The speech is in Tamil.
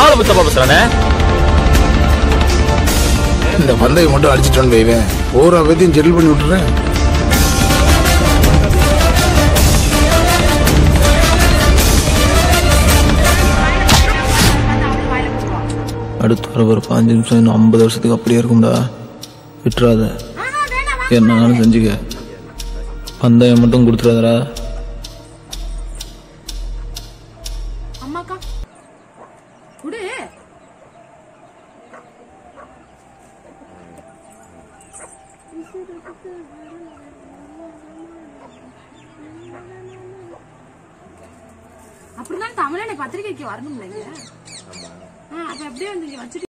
ஆளை பத்தி தப்பா பேசுறானே இந்த பந்தயம் மட்டும் அடிச்சிட்டோன்னு வைவேன் பூரா பத்தியும் செட்டில் பண்ணி விட்டுறேன் அடுத்து வர ஒரு பாஞ்சு நிமிஷம் இன்னும் ஐம்பது வருஷத்துக்கு அப்படியே இருக்கும்டா விட்டுறாத என்னன்னாலும் செஞ்சுக்க பந்தயம் மட்டும் கொடுத்துறாதடா அம்மாக்கா குடு அப்படின்னா தமிழனை பத்திரிக்கைக்கு வரணும் இல்லைங்க அப்ப அப்படியே வந்து இங்க வச்சுட்டு